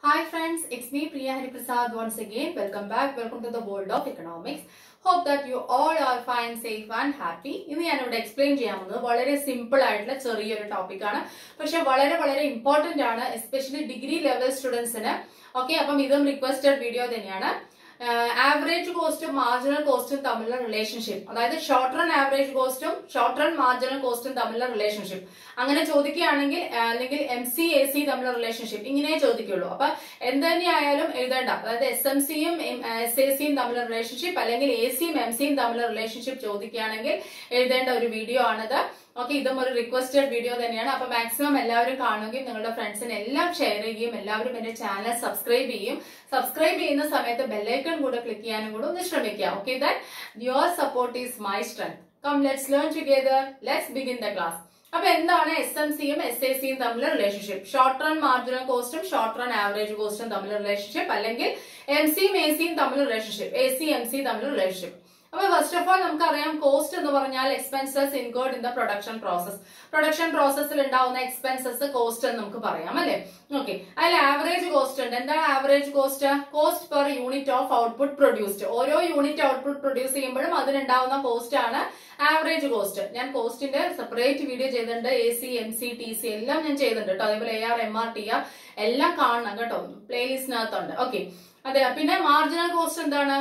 Hi friends, it's me Priya Hariprasad once again. Welcome back. Welcome to the world of economics. Hope that you all are fine, safe and happy. ഇന്ന് ഞാനിവിടെ explain ചെയ്യാൻ പോകുന്നത് വളരെ simple ആയിട്ടുള്ള ചെറിയൊരു ടോപ്പിക്കാണ് പക്ഷെ വളരെ വളരെ ഇമ്പോർട്ടന്റ് ആണ് എസ്പെഷ്യലി ഡിഗ്രി ലെവൽ സ്റ്റുഡൻസിന് ഓക്കെ അപ്പം ഇതും റിക്വസ്റ്റഡ് വീഡിയോ തന്നെയാണ് ആവറേജ് കോസ്റ്റും മാർജിനൽ കോസ്റ്റും തമ്മിലുള്ള റിലേഷൻഷിപ്പ് അതായത് ഷോർട്ട് റൺ ആവറേജ് കോസ്റ്റും ഷോർട്ട് റൺ മാർജിനൽ കോസ്റ്റും തമ്മിലുള്ള റിലേഷൻഷിപ്പ് അങ്ങനെ ചോദിക്കുകയാണെങ്കിൽ ആ, അല്ലെങ്കിൽ എം സി എ സി തമ്മിലുള്ള റിലേഷൻഷിപ്പ് ഇങ്ങനെ ചോദിക്കുള്ളൂ അപ്പൊ എന്ത് തന്നെയായാലും എഴുതേണ്ട അതായത് എസ് എം സിയും എസ് എ സിയും തമ്മിലുള്ള റിലേഷൻഷിപ്പ് അല്ലെങ്കിൽ എ സിയും എം സിയും തമ്മിലുള്ള റിലേഷൻഷിപ്പ് ചോദിക്കുകയാണെങ്കിൽ എഴുതേണ്ട ഒരു വീഡിയോ ആണിത് ഓക്കെ ഇതും ഒരു റിക്വസ്റ്റഡ് വീഡിയോ തന്നെയാണ് അപ്പൊ മാക്സിമം എല്ലാവരും കാണുകയും നിങ്ങളുടെ ഫ്രണ്ട്സിന് എല്ലാം ഷെയർ ചെയ്യുകയും എല്ലാവരും എന്റെ ചാനൽ സബ്സ്ക്രൈബ് ചെയ്യും സബ്സ്ക്രൈബ് ചെയ്യുന്ന സമയത്ത് ബെല്ലൈക്കൺ കൂടെ ക്ലിക്ക് ചെയ്യാനും കൂടെ ഒന്ന് ശ്രമിക്കുക okay that your support is my strength come let's learn together let's begin the class അപ്പൊ എന്താണ് എസ് എം സിയും എസ് എ സിയും തമ്മിലുള്ള റിലേഷൻഷിപ്പ് ഷോർട്ട് റൺ മാർജിനൽ കോസ്റ്റും ഷോർട്ട് റൺ ആവറേജ് കോസ്റ്റും തമ്മിലുള്ള റിലേഷൻഷിപ്പ് അല്ലെങ്കിൽ എം സിയും എ സിയും തമ്മിലുള്ള relationship A C M C തമ്മിലുള്ള റിലേഷൻഷിപ്പ് അപ്പൊ ഫസ്റ്റ് ഓഫ് ഓൾ നമുക്കറിയാം കോസ്റ്റ് എന്ന് പറഞ്ഞാൽ expenses incurred in the production process production പ്രോസസ്സിൽ ഉണ്ടാവുന്ന എക്സ്പെൻസസ് കോസ്റ്റ് എന്ന് നമുക്ക് പറയാം അല്ലെ ഓക്കെ അതിൽ ആവറേജ് കോസ്റ്റ് ഉണ്ട് എന്താണ് average cost cost per unit of output produced ഓരോ യൂണിറ്റ് ഔട്ട്പുട്ട് പ്രൊഡ്യൂസ് ചെയ്യുമ്പോഴും അതിനുണ്ടാവുന്ന കോസ്റ്റ് ആണ് ആവറേജ് കോസ്റ്റ് ഞാൻ കോസ്റ്റിന്റെ സെപ്പറേറ്റ് വീഡിയോ ചെയ്തിട്ടുണ്ട് A C M C T C എല്ലാം ഞാൻ ചെയ്തിട്ടുണ്ട് കേട്ടോ അതേപോലെ A R M R T R എല്ലാം കാണണം കേട്ടോ പ്ലേലിസ്റ്റിനകത്തുണ്ട് ഓക്കെ അതെ പിന്നെ മാർജിനൽ കോസ്റ്റ് എന്താണ്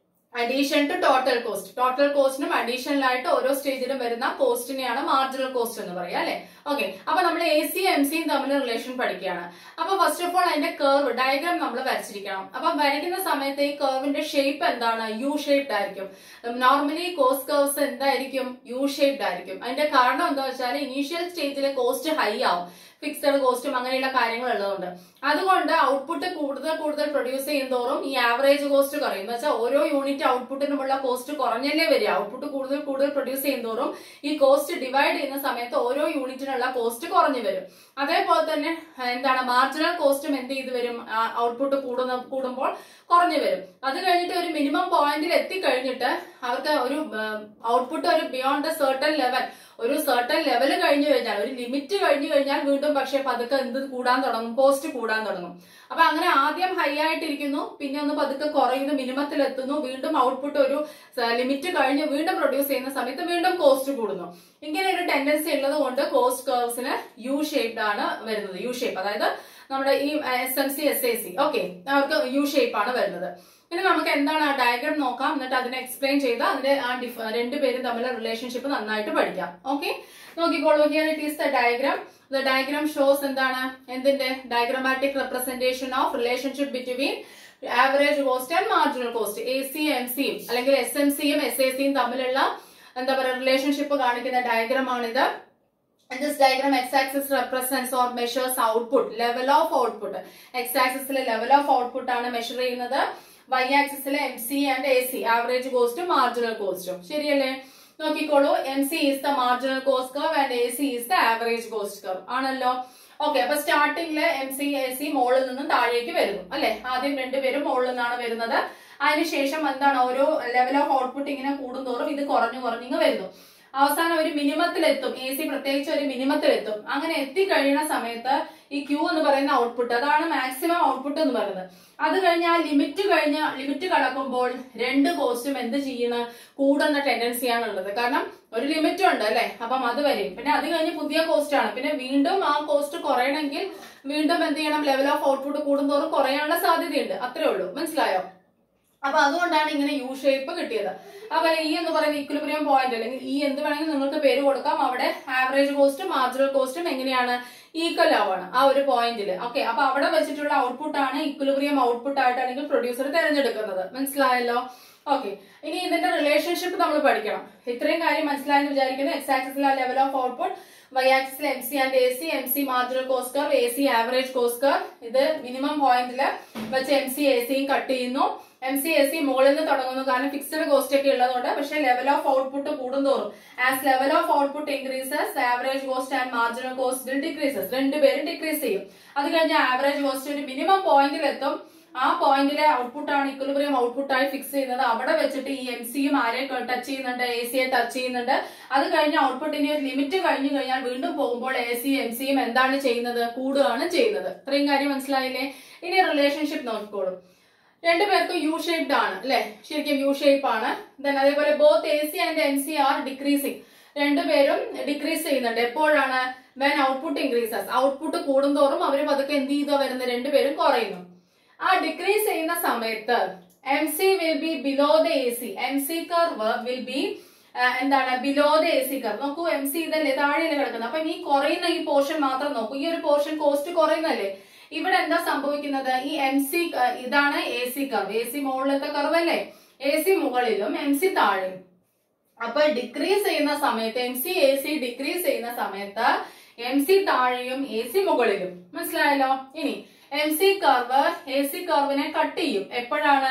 addition to total cost total കോസ്റ്റിനും അഡീഷണൽ ആയിട്ട് ഓരോ സ്റ്റേജിലും വരുന്ന കോസ്റ്റിനെയാണ് മാർജിനൽ കോസ്റ്റ് എന്ന് പറയാം അല്ലെ ഓക്കെ അപ്പൊ നമ്മൾ എ സി എം സിയും തമ്മിൽ റിലേഷൻ പഠിക്കുകയാണ് അപ്പൊ ഫസ്റ്റ് ഓഫ് ഓൾ അതിന്റെ കർവ് ഡയഗ്രാം നമ്മൾ വരച്ചിരിക്കണം അപ്പൊ വരയ്ക്കുന്ന സമയത്ത് ഈ കർവിന്റെ ഷേപ്പ് എന്താണ് യു ഷേപ്ഡ് ആയിരിക്കും നോർമലി കോസ്റ്റ് കർവ്സ് എന്തായിരിക്കും യു ഷേപ്ഡ് ആയിരിക്കും അതിന്റെ കാരണം എന്താ വെച്ചാൽ ഇനീഷ്യൽ സ്റ്റേജിലെ കോസ്റ്റ് ഹൈ ആവും ഫിക്സഡ് കോസ്റ്റും അങ്ങനെയുള്ള കാര്യങ്ങൾ ഉള്ളതുകൊണ്ട് അതുകൊണ്ട് ഔട്ട്പുട്ട് കൂടുതൽ കൂടുതൽ പ്രൊഡ്യൂസ് ചെയ്യുന്നതോറും ഈ ആവറേജ് കോസ്റ്റ് കുറയും എന്ന് വെച്ചാൽ ഓരോ യൂണിറ്റ് ഔട്ട്പുട്ടിനുമുള്ള കോസ്റ്റ് കുറഞ്ഞല്ലേ വരിക ഔട്ട്പുട്ട് കൂടുതൽ കൂടുതൽ പ്രൊഡ്യൂസ് ചെയ്യുന്നതോറും ഈ കോസ്റ്റ് ഡിവൈഡ് ചെയ്യുന്ന സമയത്ത് ഓരോ യൂണിറ്റിനുള്ള കോസ്റ്റ് കുറഞ്ഞു വരും അതേപോലെ തന്നെ ആ, എന്താണ് മാർജിനൽ കോസ്റ്റും എന്ത് ചെയ്ത് വരും ഔട്ട്പുട്ട് കൂടുന്ന കൂടുമ്പോൾ കുറഞ്ഞു വരും അത് കഴിഞ്ഞിട്ട് ഒരു മിനിമം പോയിന്റിൽ എത്തിക്കഴിഞ്ഞിട്ട് അവർക്ക് ഒരു ഔട്ട്പുട്ട് ഒരു ബിയോണ്ട് സർട്ടൺ ലെവൽ ഒരു സർട്ടൺ ലെവൽ കഴിഞ്ഞു കഴിഞ്ഞാൽ ഒരു ലിമിറ്റ് കഴിഞ്ഞു കഴിഞ്ഞാൽ വീണ്ടും പക്ഷെ പതുക്കെ എന്ത് കൂടാൻ തുടങ്ങും കോസ്റ്റ് കൂടാൻ തുടങ്ങും അപ്പൊ അങ്ങനെ ആദ്യം ഹൈ ആയിട്ടിരിക്കുന്നു പിന്നെ ഒന്ന് പതുക്കെ കുറയുന്നു മിനിമത്തിൽ എത്തുന്നു വീണ്ടും ഔട്ട്പുട്ട് ഒരു ലിമിറ്റ് കഴിഞ്ഞ് വീണ്ടും പ്രൊഡ്യൂസ് ചെയ്യുന്ന സമയത്ത് വീണ്ടും കോസ്റ്റ് കൂടുന്നു ഇങ്ങനെ ഒരു ടെൻഡൻസി ഉള്ളത് കൊണ്ട് കോസ്റ്റ് കർവ്സിന് യു ഷേപ്ഡ് ആണ് വരുന്നത് യു ഷേപ്പ് അതായത് നമ്മുടെ ഈ S M C S A C okay അവർക്ക് യു ഷേപ്പ് ആണ് വരുന്നത് ഇനി നമുക്ക് എന്താണ് ആ ഡയഗ്രാം നോക്കാം എന്നിട്ട് അതിനെ എക്സ്പ്ലെയിൻ ചെയ്ത് അതിന്റെ ആ ഡിഫ രണ്ടുപേരും തമ്മിലുള്ള റിലേഷൻഷിപ്പ് നന്നായിട്ട് പഠിക്കാം ഓക്കെ നോക്കിക്കോളൂ here it is the diagram the diagram shows എന്താണ് എന്തിന്റെ diagrammatic representation of relationship between average cost and marginal cost A C M സിയും അല്ലെങ്കിൽ എസ് എം സിയും എസ് എ സിയും തമ്മിലുള്ള എന്താ പറയുക റിലേഷൻഷിപ്പ് കാണിക്കുന്ന ഡയഗ്രാം ആണിത് And this diagram x-axis represents or measures output, level of output. x-axisലെ level of output ആണ് മെഷർ ചെയ്യുന്നത് y-axisലെ M C and A C average കോസ്റ്റും മാർജിനൽ കോസ്റ്റും ശരിയല്ലേ നോക്കിക്കോളൂ M C is the marginal cost curve and A C is the average cost curve ആണല്ലോ okay അപ്പൊ സ്റ്റാർട്ടിംഗില് എം സി എ സി മുകളിൽ നിന്നും താഴേക്ക് വരുന്നു അല്ലെ ആദ്യം രണ്ടുപേരും മുകളിൽ നിന്നാണ് വരുന്നത് അതിനുശേഷം എന്താണ് ഓരോ ലെവൽ ഓഫ് ഔട്ട്പുട്ട് ഇങ്ങനെ കൂടുന്തോറും ഇത് കുറഞ്ഞു കുറഞ്ഞിങ്ങ് വരുന്നു അവസാനം ഒരു മിനിമത്തിലെത്തും എ സി പ്രത്യേകിച്ച് ഒരു മിനിമത്തിലെത്തും അങ്ങനെ എത്തിക്കഴിയുന്ന സമയത്ത് ഈ ക്യൂ എന്ന് പറയുന്ന ഔട്ട്പുട്ട് അതാണ് മാക്സിമം ഔട്ട്പുട്ട് എന്ന് പറയുന്നത് അത് കഴിഞ്ഞ് ആ ലിമിറ്റ് കഴിഞ്ഞ് ലിമിറ്റ് കടക്കുമ്പോൾ രണ്ട് കോസ്റ്റും എന്ത് ചെയ്യണം കൂടുന്ന ടെൻഡൻസിയാണ് ഉള്ളത് കാരണം ഒരു ലിമിറ്റ് ഉണ്ട് അല്ലെ അപ്പം അത് വരും പിന്നെ അത് കഴിഞ്ഞ് പുതിയ കോസ്റ്റ് ആണ് പിന്നെ വീണ്ടും ആ കോസ്റ്റ് കുറയണമെങ്കിൽ വീണ്ടും എന്ത് ചെയ്യണം ലെവൽ ഓഫ് ഔട്ട്പുട്ട് കൂടുന്തോറും കുറയാനുള്ള സാധ്യതയുണ്ട് അത്രേ ഉള്ളൂ മനസ്സിലായോ അപ്പൊ അതുകൊണ്ടാണ് ഇങ്ങനെ യു ഷേപ്പ് കിട്ടിയത് അതുപോലെ ഈ എന്ന് പറയുന്ന ഇക്വിലിബ്രിയം പോയിന്റ് അല്ലെങ്കിൽ ഈ എന്ത് വേണമെങ്കിലും നിങ്ങൾക്ക് പേര് കൊടുക്കാം അവിടെ ആവറേജ് കോസ്റ്റും മാർജിനൽ കോസ്റ്റും എങ്ങനെയാണ് ഈക്വൽ ആവാണ് ആ ഒരു പോയിന്റിൽ ഓക്കെ അപ്പൊ അവിടെ വെച്ചിട്ടുള്ള ഔട്ട്പുട്ട് ആണ് ഇക്വിലിബ്രിയം ഔട്ട്പുട്ട് ആയിട്ട് അല്ലെങ്കിൽ പ്രൊഡ്യൂസർ തിരഞ്ഞെടുക്കുന്നത് മനസ്സിലായല്ലോ ഓക്കെ ഇനി ഇതിന്റെ റിലേഷൻഷിപ്പ് നമ്മൾ പഠിക്കണം ഇത്രയും കാര്യം മനസ്സിലായെന്ന് വിചാരിക്കുന്നു എക്സ് ആക്സിസിലെ ലെവൽ ഓഫ് ഔട്ട്പുട്ട് വൈ ആക്സിൽ M C and A C M C marginal cost curve A C average cost curve ഇത് മിനിമം പോയിന്റിൽ വെച്ച് എം സി എ സിയും കട്ട് ചെയ്യുന്നു എം സി എസ് സി മുകളിൽ നിന്ന് തുടങ്ങുന്നു കാരണം ഫിക്സഡ് കോസ്റ്റ് ഒക്കെ ഉള്ളതുകൊണ്ട് പക്ഷേ ലെവൽ ഓഫ് ഔട്ട്പുട്ട് കൂടുന്തോറും as level of output increases average cost and marginal cost decreases രണ്ടുപേരും ഡിക്രീസ് ചെയ്യും അത് കഴിഞ്ഞ് ആവറേജ് കോസ്റ്റ് ഒരു മിനിമം പോയിന്റിൽ എത്തും ആ പോയിന്റിലെ ഔട്ട്പുട്ട് ആണ് ഇക്വലിബ്രിയം ഔട്ട്പുട്ട് ആയി ഫിക്സ് ചെയ്യുന്നത് അവിടെ വെച്ചിട്ട് ഈ എം സിയും ആരെ ടച്ച് ചെയ്യുന്നുണ്ട് എ സിയെ ടച്ച് ചെയ്യുന്നുണ്ട് അത് കഴിഞ്ഞ് ഔട്ട്പുട്ടിന്റെ ഒരു ലിമിറ്റ് കഴിഞ്ഞു കഴിഞ്ഞാൽ വീണ്ടും പോകുമ്പോൾ എ സി എം സിയും എന്താണ് ചെയ്യുന്നത് കൂടുകയാണ് ചെയ്യുന്നത് ഇത്രയും കാര്യം മനസ്സിലായില്ലേ ഇനി റിലേഷൻഷിപ്പ് നോക്കിക്കോളൂ രണ്ടുപേർക്കും യു ഷേപ്ഡ് ആണ് അല്ലെ ശരിക്കും യു ഷേപ്പ് ആണ് ദെൻ അതേപോലെ both A C and M C are decreasing രണ്ടുപേരും ഡിക്രീസ് ചെയ്യുന്നുണ്ട് എപ്പോഴാണ് വെൻ ഔട്ട്പുട്ട് ഇൻക്രീസസ് ഔട്ട്പുട്ട് കൂടുന്തോറും അവർ പതുക്കെ എന്ത് ചെയ്തോ വരുന്ന രണ്ടുപേരും കുറയുന്നു ആ ഡിക്രീസ് ചെയ്യുന്ന സമയത്ത് M C will be below the A C M C curve will be എന്താണ് below the A C curve നോക്കൂ എം സി ഇതല്ലേ താഴെയല്ലേ കിടക്കുന്നത് അപ്പൊ ഈ കുറയുന്ന ഈ പോർഷൻ മാത്രം നോക്കൂ ഈ ഒരു പോർഷൻ കോസ്റ്റ് കുറയുന്നല്ലേ ഇവിടെ എന്താ സംഭവിക്കുന്നത് ഈ എം സി ഇതാണ് A C curve A C മുകളിലത്തെ കർവ് അല്ലേ എ സി മുകളിലും എം സി താഴെയും അപ്പൊ ഡിക്രീസ് ചെയ്യുന്ന സമയത്ത് M C A C decrease ചെയ്യുന്ന സമയത്ത് എം സി താഴെയും എ സി മുകളിലും മനസ്സിലായല്ലോ ഇനി M C curve A C കർവിനെ കട്ട് ചെയ്യും എപ്പോഴാണ്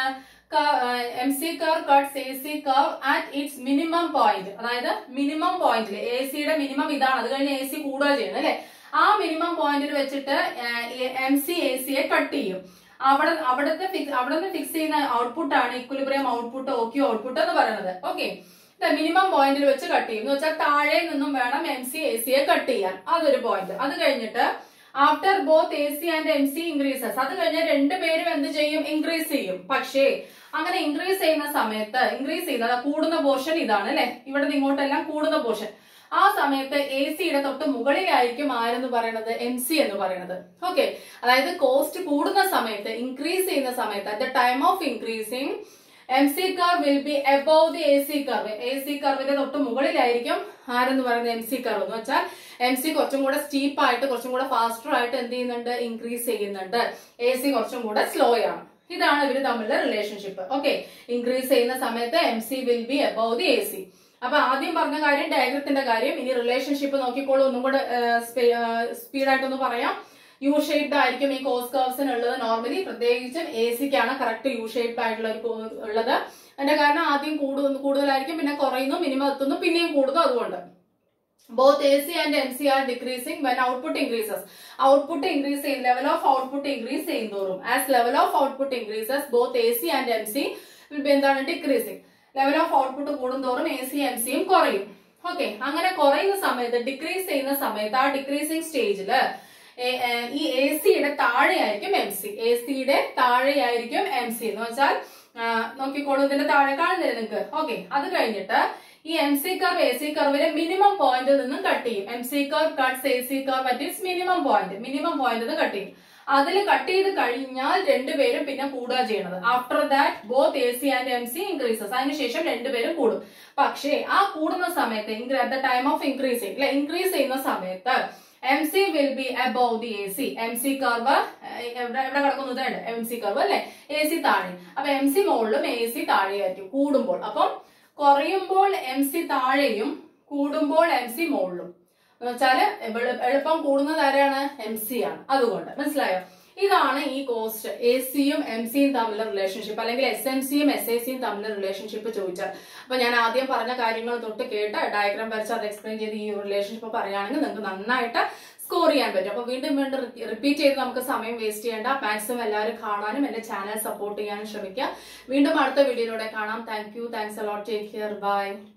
M C curve cuts A C curve at its minimum point അതായത് മിനിമം പോയിന്റിൽ എ സിയുടെ മിനിമം ഇതാണ് അത് കഴിഞ്ഞ് എ സി കൂടുക ചെയ്യുന്നത് അല്ലെ ആ മിനിമം പോയിന്റിൽ വെച്ചിട്ട് എം സി എ സിയെ കട്ട് ചെയ്യും അവിടെ അവിടുത്തെ ഫിക്സ് അവിടെ നിന്ന് ഫിക്സ് ചെയ്യുന്ന ഔട്ട്പുട്ട് ആണ് ഇക്വലിബ്രിയം ഔട്ട്പുട്ട് ഓക്കെ ഔട്ട്പുട്ട് എന്ന് പറയുന്നത് ഓക്കെ മിനിമം പോയിന്റിൽ വെച്ച് കട്ട് ചെയ്യും എന്ന് വെച്ചാൽ താഴെ നിന്നും വേണം എം സി എ സിയെ കട്ട് ചെയ്യാൻ അതൊരു പോയിന്റ് അത് കഴിഞ്ഞിട്ട് after both A C and M C increases അത് കഴിഞ്ഞാൽ രണ്ടുപേരും എന്ത് ചെയ്യും ഇൻക്രീസ് ചെയ്യും പക്ഷേ അങ്ങനെ ഇൻക്രീസ് ചെയ്യുന്ന സമയത്ത് ഇൻക്രീസ് ചെയ്യുന്നത് കൂടുന്ന പോർഷൻ ഇതാണ് അല്ലെ ഇവിടെ നിന്ന് ഇങ്ങോട്ടെല്ലാം കൂടുന്ന പോർഷൻ ആ സമയത്ത് എ സിയുടെ തൊട്ട് മുകളിലായിരിക്കും ആരെന്ന് പറയുന്നത് എം സി എന്ന് പറയുന്നത് ഓക്കെ അതായത് കോസ്റ്റ് കൂടുന്ന സമയത്ത് ഇൻക്രീസ് ചെയ്യുന്ന സമയത്ത് at the time of increasing M C curve will be above the A C curve A C കർവിന്റെ തൊട്ട് മുകളിലായിരിക്കും ആരെന്ന് പറയുന്നത് എം സി കർവ് എന്ന് വെച്ചാൽ എം സി കുറച്ചും കൂടെ സ്റ്റീപ്പ് ആയിട്ട് കുറച്ചും കൂടെ ഫാസ്റ്റർ ആയിട്ട് എന്ത് ചെയ്യുന്നുണ്ട് ഇൻക്രീസ് ചെയ്യുന്നുണ്ട് എ സി കുറച്ചും കൂടെ സ്ലോ ആണ് ഇതാണ് ഇവര് തമ്മിലുള്ള റിലേഷൻഷിപ്പ് ഓക്കെ ഇൻക്രീസ് ചെയ്യുന്ന സമയത്ത് M C will be above the A C അപ്പൊ ആദ്യം പറഞ്ഞ കാര്യം ഡയഗ്രത്തിന്റെ കാര്യം ഇനി റിലേഷൻഷിപ്പ് നോക്കിക്കോളൂ ഒന്നും കൂടെ സ്പീഡായിട്ടൊന്ന് പറയാം യു ഷേപ്ഡ് ആയിരിക്കും ഈ കോസ് കർവ്സിന് ഉള്ളത് നോർമലി പ്രത്യേകിച്ചും എ സിക്കാണ് കറക്റ്റ് യു ഷേപ്ഡ് ആയിട്ടുള്ള ഒരു co- ഉള്ളത് അതിന്റെ കാരണം ആദ്യം കൂടുന്നു കൂടുതലായിരിക്കും പിന്നെ കുറയുന്നു മിനിമം എത്തുന്നു പിന്നെയും കൂടുന്നു അതുകൊണ്ട് both A C and M C are decreasing when output increases output increase ചെയ്യും ലെവൽ ഓഫ് ഔട്ട്പുട്ട് ഇൻക്രീസ് ചെയ്യുന്നതോറും as level of output increases both A C and M C will be എന്താണ് decreasing level of output കൂടുന്തോറും A C M സിയും കുറയും okay അങ്ങനെ കുറയുന്ന സമയത്ത് decrease ചെയ്യുന്ന സമയത്ത് ആ ഡിക്രീസിംഗ് സ്റ്റേജില് ഈ എ സിയുടെ താഴെയായിരിക്കും എം സി എ സിയുടെ താഴെയായിരിക്കും എം സി എന്ന് വെച്ചാൽ ആ, നോക്കിക്കോളൂ ഇതിന്റെ താഴെ കാണുന്നില്ല നിങ്ങൾക്ക് ഓക്കെ അത് കഴിഞ്ഞിട്ട് ഈ M C curve A C കർവിലെ മിനിമം പോയിന്റിൽ നിന്നും കട്ട് ചെയ്യും M C curve cuts A C curve at its minimum point minimum point നിന്ന് കട്ട് ചെയ്യും അതിൽ കട്ട് ചെയ്ത് കഴിഞ്ഞാൽ രണ്ടുപേരും പിന്നെ കൂടുക ചെയ്യണത് after that both A C and M C increases അതിനുശേഷം രണ്ടുപേരും കൂടും പക്ഷേ ആ കൂടുന്ന സമയത്ത് at the time of increasing അല്ലെ ഇൻക്രീസ് ചെയ്യുന്ന സമയത്ത് M C will be above the A C M C curve എവിടെ എവിടെ കിടക്കുന്നത് എം സി കർവ് അല്ലെ എ സി താഴെ അപ്പൊ എം സി മുകളിലും എ സി താഴെയായിരിക്കും കൂടുമ്പോൾ അപ്പം കുറയുമ്പോൾ എം സി താഴെയും കൂടുമ്പോൾ എം സി മുകളിലും എന്ന് വെച്ചാല് എളു- എളുപ്പം കൂടുന്നത് ആരാണ് എം സി ആണ് അതുകൊണ്ട് മനസ്സിലായോ ഇതാണ് ഈ കോസ്റ്റ് എ സിയും എം സിയും തമ്മിലുള്ള റിലേഷൻഷിപ്പ് അല്ലെങ്കിൽ എസ് എം സിയും എസ് എ സിയും തമ്മിലുള്ള റിലേഷൻഷിപ്പ് ചോദിച്ചാൽ അപ്പൊ ഞാൻ ആദ്യം പറഞ്ഞ കാര്യങ്ങൾ തൊട്ട് കേട്ട് ഡയഗ്രാം വരച്ച് അത് എക്സ്പ്ലെയിൻ ചെയ്ത് ഈ റിലേഷൻഷിപ്പ് പറയുകയാണെങ്കിൽ നിങ്ങൾക്ക് നന്നായിട്ട് സ്കോർ ചെയ്യാൻ പറ്റും അപ്പൊ വീണ്ടും വീണ്ടും റിപ്പീറ്റ് ചെയ്ത് നമുക്ക് സമയം വേസ്റ്റ് ചെയ്യേണ്ട മാക്സിമം എല്ലാവരും കാണാനും എന്റെ ചാനൽ സപ്പോർട്ട് ചെയ്യാനും ശ്രമിക്കുക വീണ്ടും അടുത്ത വീഡിയോയിലൂടെ കാണാം thank you thanks a lot take care by